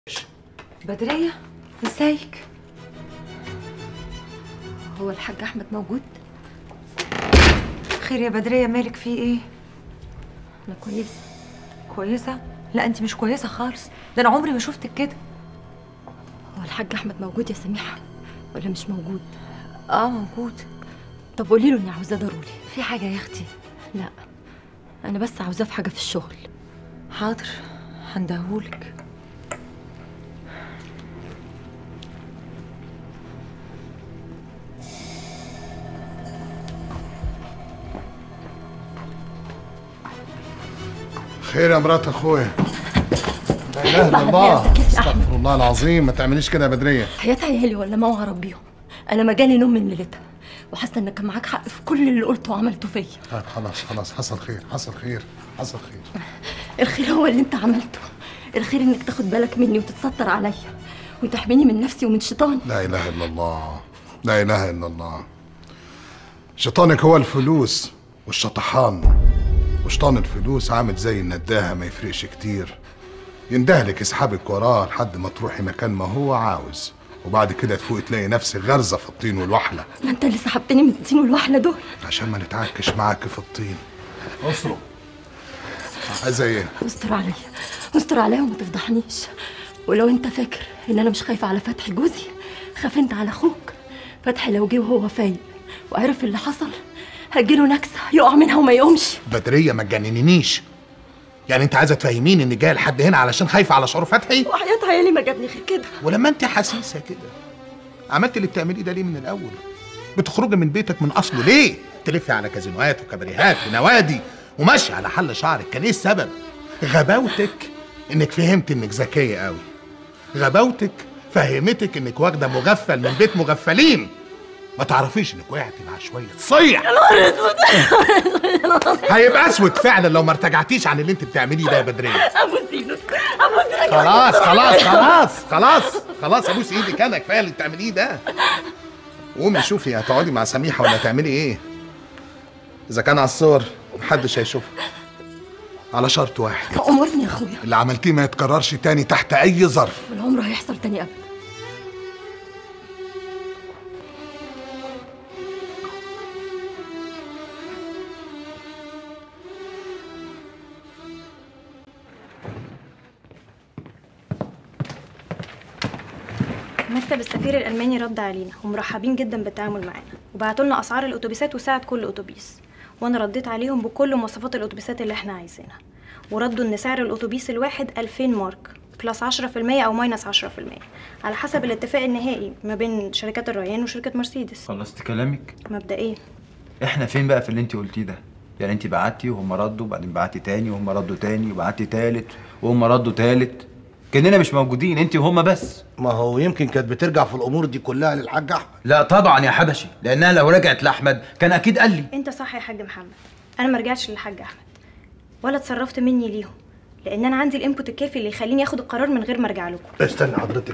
بدرية ازيك هو الحاج احمد موجود خير يا بدرية مالك في ايه انا كويسه كويسة لا انت مش كويسة خالص ده انا عمري ما شفتك كده هو الحاج احمد موجود يا سميحه ولا مش موجود اه موجود طب قولي له اني عاوزاه ضروري في حاجة يا اختي لا انا بس عاوزاه في حاجه في الشغل حاضر هندهولك خير يا مرات اخويا لا اله الا الله استغفر الله العظيم ما تعمليش كده يا بدريه حياة عيالي ولا ما هربيهم انا ما جالي نوم من ليلتها وحاسه انك كان معاك حق في كل اللي قلته وعملته فيا طيب خلاص خلاص حصل خير حصل خير حصل خير الخير هو اللي انت عملته الخير انك تاخد بالك مني وتتستر عليا وتحميني من نفسي ومن شيطاني لا اله الا الله لا اله الا الله شيطانك هو الفلوس والشطحان وشيطان الفلوس عامل زي النداهه ما يفرقش كتير يندهلك يسحبك وراه لحد ما تروحي مكان ما هو عاوز وبعد كده تفوقي تلاقي نفسك غرزه في الطين والوحله ما انت اللي سحبتني من الطين والوحله دول عشان ما نتعكش معاك في الطين اصرف عايزه ايه استر عليا استر عليا وما تفضحنيش ولو انت فاكر ان انا مش خايفه على فتحي جوزي خاف انت على اخوك فتحي لو جه وهو فايق وعرف اللي حصل هتجيله نكسه يقع منها وما يقومش بدريه ما تجننينيش يعني انت عايزه تفهميني ان جايه لحد هنا علشان خايفه على شعور فتحي وحياة عيالي ما جابني غير كده ولما انت حسيسه كده عملت اللي بتعمليه ده ليه من الاول بتخرجي من بيتك من اصله ليه تلفي على كازينوهات وكباريهات ونوادي وماشي على حل شعرك كان ايه السبب غباوتك انك فهمت انك ذكيه قوي غباوتك فهمتك انك واخده مغفل من بيت مغفلين ما تعرفيش انك وقعتي مع شويه صيع هيبقى اسود فعلا لو ما ارتجعتيش عن اللي انت بتعمليه ده يا بدريه ابوس ايدك ابوس ايدك خلاص خلاص خلاص خلاص خلاص ابوس ايدك انا كفايه اللي بتعمليه ده قومي شوفي هتقعدي مع سميحه ولا هتعملي ايه اذا كان على الصور محدش هيشوفها على شرط واحد امرني يا اخويا اللي عملتيه ما يتكررش تاني تحت اي ظرف والعمر هيحصل تاني ابدا مكتب السفير الألماني رد علينا ومرحبين جدا بالتعامل معانا وبعتوا لنا أسعار الأتوبيسات وسعة كل أتوبيس وأنا رديت عليهم بكل مواصفات الأتوبيسات اللي احنا عايزينها وردوا إن سعر الأتوبيس الواحد 2000 مارك بلس 10% أو ماينس 10% على حسب الاتفاق النهائي ما بين شركات الريان وشركة مرسيدس خلصت كلامك مبدئيا احنا فين بقى في اللي انت قلتيه ده يعني انت بعتي وهم ردوا وبعدين بعتي تاني وهم ردوا تاني وبعتي تالت وهم ردوا تالت كاننا مش موجودين انت وهم بس ما هو يمكن كانت بترجع في الامور دي كلها للحاج احمد لا طبعا يا حبشي لانها لو رجعت لاحمد كان اكيد قال لي أنت صح يا حاج محمد أنا ما رجعتش للحاج أحمد ولا اتصرفت مني ليهم لأن أنا عندي الإنبوت الكافي اللي يخليني آخد القرار من غير ما أرجع لكم استنى حضرتك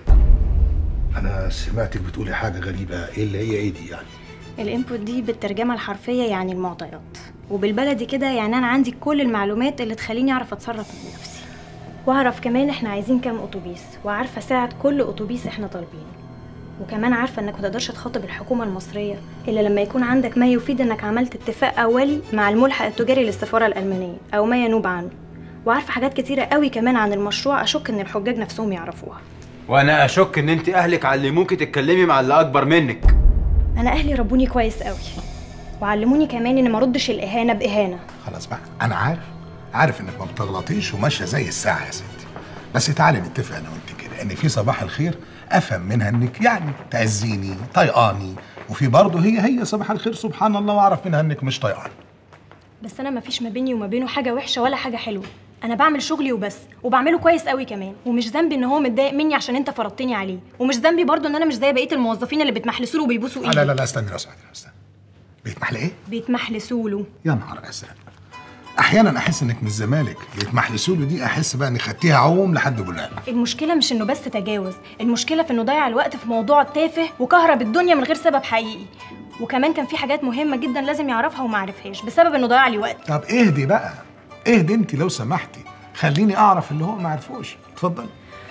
انا سمعتك بتقولي حاجه غريبه ايه اللي هي ايه دي يعني الانبوت دي بالترجمة الحرفية يعني المعطيات وبالبلدي كده يعني أنا عندي كل المعلومات اللي تخليني أعرف أتصرف من نفسي وأعرف كمان إحنا عايزين كام أتوبيس وعارفة ساعة كل أتوبيس إحنا طالبينه وكمان عارفة إنك متقدرش تخاطب الحكومة المصرية إلا لما يكون عندك ما يفيد إنك عملت اتفاق أولي مع الملحق التجاري للسفارة الألمانية أو ما ينوب عنه وعارفة حاجات كتيرة قوي كمان عن المشروع أشك إن الحجاج نفسهم يعرفوها وانا اشك ان انت اهلك علموكي تتكلمي مع اللي اكبر منك أنا أهلي ربوني كويس قوي وعلموني كمان إن ما ردش الإهانة بإهانة خلاص بقى انا عارف عارف انك ما بتغلطيش وماشيه زي الساعه يا ستي بس تعالي نتفق انا وانت كده ان في صباح الخير افهم منها انك يعني تعزيني طيقاني وفي برضه هي هي صباح الخير سبحان الله واعرف منها انك مش طيقاني بس انا مفيش ما بيني وما بينه حاجه وحشه ولا حاجه حلوه انا بعمل شغلي وبس وبعمله كويس قوي كمان ومش ذنبي ان هو متضايق مني عشان انت فرضتني عليه ومش ذنبي برضه ان انا مش زي بقيه الموظفين اللي بيتمحلسوا له وبيبوسوا آه ايده لا لا لا استني لو سمحتي استني بيتمحل ايه؟ بيتمحلسوا له يا نهار ازرق احيانا احس انك من الزمالك بيتمحلسوا له دي احس بقى اني خدتيها عوم لحد بولان المشكله مش انه بس تجاوز المشكله في انه ضيع الوقت في موضوع تافه وكهرب الدنيا من غير سبب حقيقي وكمان كان في حاجات مهمه جدا لازم يعرفها وما عرفهاش بسبب انه ضيع لي وقت طب اهدي بقى اهدي انت لو سمحتي خليني اعرف اللي هو ما عرفوش اتفضل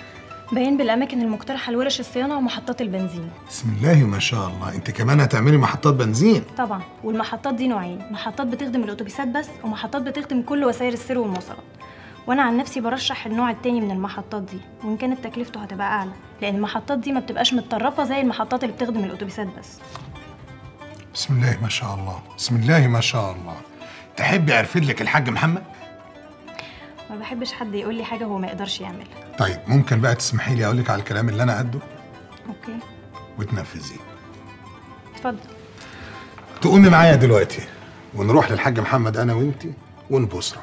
باين بالاماكن المقترحه لورش الصيانه ومحطات البنزين بسم الله ما شاء الله انت كمان هتعملي محطات بنزين طبعا والمحطات دي نوعين محطات بتخدم الاتوبيسات بس ومحطات بتخدم كل وسائل السير والمواصلات وانا عن نفسي برشح النوع التاني من المحطات دي وان كانت تكلفته هتبقى اعلى لان المحطات دي ما بتبقاش متطرفه زي المحطات اللي بتخدم الاتوبيسات بس بسم الله ما شاء الله بسم الله ما شاء الله تحبي ارفد لك الحاج محمد ما بحبش حد يقول لي حاجه هو ما يقدرش يعملها طيب ممكن بقى تسمحي لي اقول لك على الكلام اللي انا قده اوكي وتنفذيه اتفضل تقومي معايا دلوقتي ونروح للحاج محمد انا وانت ونبصرة